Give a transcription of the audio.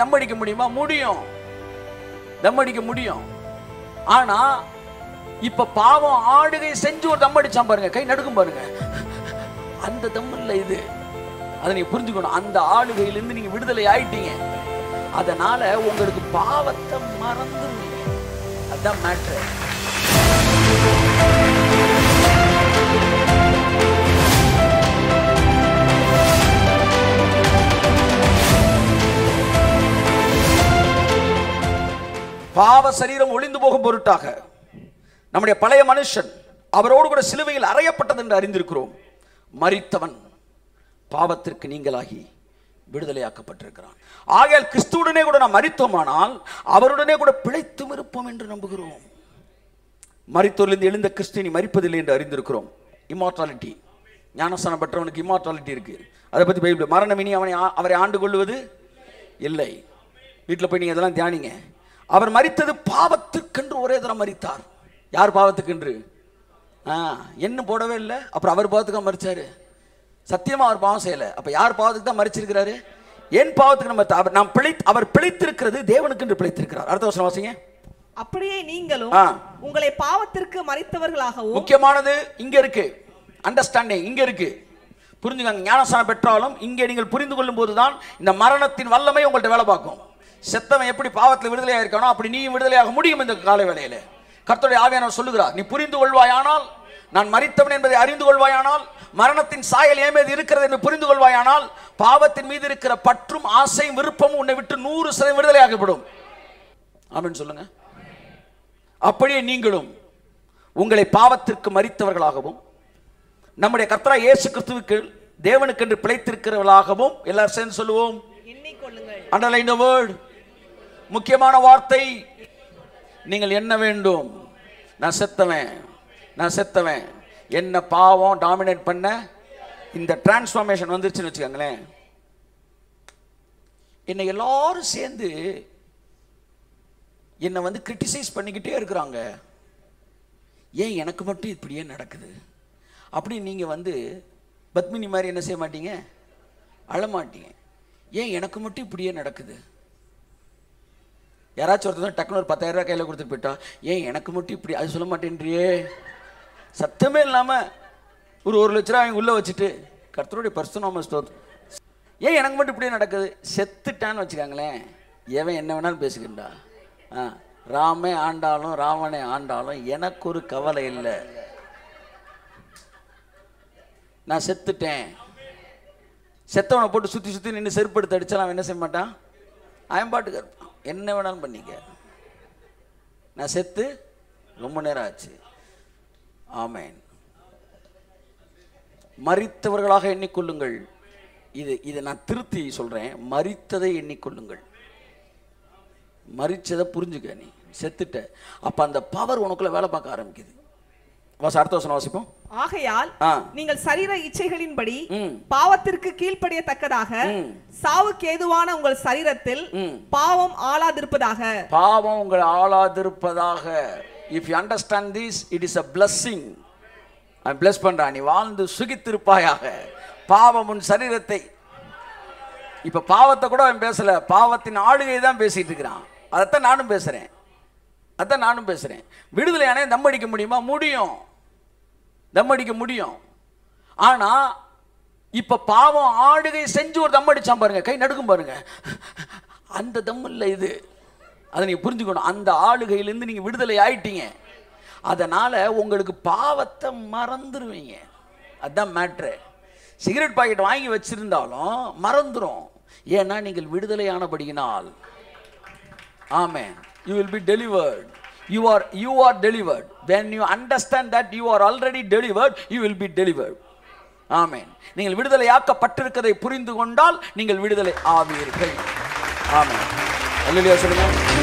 தம் அடிக்க முடியுமா முடியும் தம் அடிக்க முடியும் ஆனா இப்ப பாவம் ஆடுகை செஞ்சு ஒரு தம் அடிச்சான் பாருங்க கை நடுக்கும் பாருங்க அந்த தம் இல்ல இது அதை நீங்க புரிஞ்சுக்கணும் அந்த ஆளுகையிலிருந்து நீங்க விடுதலை ஆயிட்டீங்க அதனால உங்களுக்கு பாவத்தை மறந்துருவீங்க அதான் மேட்ரு பாவ சரீரம் ஒளிந்து போகும் பொருட்டாக நம்முடைய பழைய மனுஷன் அவரோடு கூட சிலுவையில் அறையப்பட்டது என்று அறிந்திருக்கிறோம் மரித்தவன் பாவத்திற்கு நீங்களாகி விடுதலையாக்கப்பட்டிருக்கிறான் ஆகையால் கிறிஸ்துவுடனே கூட நாம் மரித்தோமானால் அவருடனே கூட பிழைத்தும் இருப்போம் என்று நம்புகிறோம் மரித்தோரிலிருந்து எழுந்த கிறிஸ்து நீ மரிப்பதில்லை என்று அறிந்திருக்கிறோம் இம்மார்டாலிட்டி ஞானஸ்தானம் பெற்றவனுக்கு இம்மார்டாலிட்டி இருக்கு அதை பற்றி பைபிள் மரணம் இனி அவனை ஆ- அவரை ஆண்டு கொள்வது இல்லை வீட்டில் போய் நீங்கள் அதெல்லாம் தியானிங்க அவர் மரித்தது பாவத்துக்கென்று ஒரே தரம் மரித்தார் யார் பாவத்துக்கென்று ஆ என்ன போடவே இல்லை அப்புறம் அவர் பாவத்துக்காக மறிச்சாரு சத்தியமா அவர் பாவம் செய்யல அப்ப யார் பாவத்துக்கு தான் மறிச்சிருக்கிறாரு என் பாவத்துக்கு நம்ம அவர் நாம் பிழை அவர் பிழைத்திருக்கிறது தேவனுக்கென்று பிழைத்திருக்கிறார் அடுத்த வருஷம் வாசிங்க அப்படியே நீங்களும் ஆ. உங்களை பாவத்திற்கு மறித்தவர்களாகவும் முக்கியமானது இங்க இருக்கு அண்டர்ஸ்டாண்டிங் இங்க இருக்கு புரிஞ்சுக்கங்க ஞானஸ்தானம் பெற்றாலும் இங்கே நீங்கள் புரிந்து கொள்ளும் போதுதான் இந்த மரணத்தின் வல்லமை உங்கள்ட்ட வேலை பார்க்கும் செத்தவன் எப்படி பாவத்தில் விடுதலையாக இருக்கானோ அப்படி நீயும் விடுதலையாக முடியும் இந்த காலை வேளையில கர்த்தருடைய ஆவியானவர் சொல்லுகிறார் நீ புரிந்து கொள்வாயானால் நான் மரித்தவன் என்பதை அறிந்து கொள்வாயானால் மரணத்தின் சாயல் என் மீது இருக்கிறது என்று புரிந்து கொள்வாயானால் பாவத்தின் மீது இருக்கிற பற்றும் ஆசையும் விருப்பமும் உன்னை விட்டு நூறு சதவீதம் விடுதலையாகப்படும் ஆமென் சொல்லுங்க அப்படியே நீங்களும் உங்களை பாவத்திற்கு மறித்தவர்களாகவும் நம்முடைய கர்த்தரா இயேசு கிறிஸ்துவுக்கு தேவனுக்கென்று பிழைத்திருக்கிறவர்களாகவும் எல்லாரும் சேர்ந்து சொல்லுவோம் எண்ணிக்கொள்ளுங்கள் அண்டர்லைன் த வேர்ட் முக்கியமான வார்த்தை நீங்கள் என்ன வேண்டும் நான் செத்தவன் நான் செத்தவன் என்ன பாவம் டாமினேட் பண்ண இந்த டிரான்ஸ்ஃபார்மேஷன் வந்துருச்சுன்னு வச்சுக்கோங்களேன் என்னை எல்லாரும் சேர்ந்து என்னை வந்து கிரிட்டிசைஸ் பண்ணிக்கிட்டே இருக்கிறாங்க ஏன் எனக்கு மட்டும் இப்படியே நடக்குது அப்படி நீங்கள் வந்து பத்மினி மாதிரி என்ன செய்ய மாட்டீங்க அழமாட்டீங்க ஏன் எனக்கு மட்டும் இப்படியே நடக்குது யாராச்சும் ஒருத்தர் டக்குனு ஒரு பத்தாயிரம் ரூபாய் கையில் கொடுத்துட்டு போயிட்டா ஏன் எனக்கு மட்டும் இப்படி அது சொல்ல மாட்டேன்றியே சத்தமே இல்லாமல் ஒரு ஒரு லட்ச ரூபாய் உள்ளே வச்சுட்டு கர்த்தருடைய பர்சனாம ஸ்டோர் ஏன் எனக்கு மட்டும் இப்படியே நடக்குது செத்துட்டான்னு வச்சுக்காங்களேன் எவன் என்ன வேணாலும் பேசுகின்றா ஆ ராமே ஆண்டாலும் ராவணே ஆண்டாலும் எனக்கு ஒரு கவலை இல்லை நான் செத்துட்டேன் செத்தவனை போட்டு சுற்றி சுற்றி நின்று செருப்படுத்து அடிச்சாலும் அவன் என்ன செய்ய மாட்டான் அவன் பாட்டுக்கு இருப்பான் என்ன வேணாலும் பண்ணிக்க நான் செத்து ரொம்ப நேரம் ஆச்சு ஆமேன் மரித்தவர்களாக எண்ணிக்கொள்ளுங்கள் இது இதை நான் திருத்தி சொல்றேன் மரித்ததை எண்ணிக்கொள்ளுங்கள் மரிச்சதை புரிஞ்சுக்க நீ செத்துட்ட அப்ப அந்த பவர் உனக்குள்ள வேலை பார்க்க ஆரம்பிக்குது வாச அடுத்த வசனம் வாசிப்போம் ஆகையால் ஆ. நீங்கள் சரீர இச்சைகளின்படி ம். பாவத்திற்கு கீழ்ப்படியத்தக்கதாக ம். சாவுக்கு ஏதுவான உங்கள் சரீரத்தில் ம். பாவம் ஆளாதிருப்பதாக பாவம் உங்களை ஆளாதிருப்பதாக if you understand this it is a blessing I bless பண்றேன் நீ வாழ்ந்து சுகித்திருப்பாயாக பாவம் உன் சரீரத்தை இப்ப பாவத்தை கூட அவன் பேசல பாவத்தின் ஆளுகை தான் பேசிட்டு இருக்கிறான் அதைத்தான் நானும் பேசுறேன் அதான் நானும் பேசுறேன் விடுதலையானே தம் அடிக்க முடியுமா முடியும் தம் அடிக்க முடியும் ஆனா இப்ப பாவம் ஆடுகை செஞ்சு ஒரு தம் அடிச்சான் பாருங்க கை நடுக்கும் பாருங்க அந்த தம் இல்லை இது அதை நீங்க புரிஞ்சுக்கணும் அந்த ஆளுகையிலிருந்து நீங்க விடுதலை ஆயிட்டீங்க அதனால உங்களுக்கு பாவத்தை மறந்துடுவீங்க அதான் மேட்ரு சிகரெட் பாக்கெட் வாங்கி வச்சிருந்தாலும் மறந்துடும் ஏன்னா நீங்கள் விடுதலையானபடியினால் Amen. You will be delivered. You are you are delivered. When you understand that you are already delivered, you will be delivered. ஆமென் நீங்கள் விடுதலையாக்கப்பட்டிருக்கதை புரிந்து கொண்டால் நீங்கள் விடுதலை ஆவீர்கள் ஆமென் அல்லேலூயா சொல்லுங்க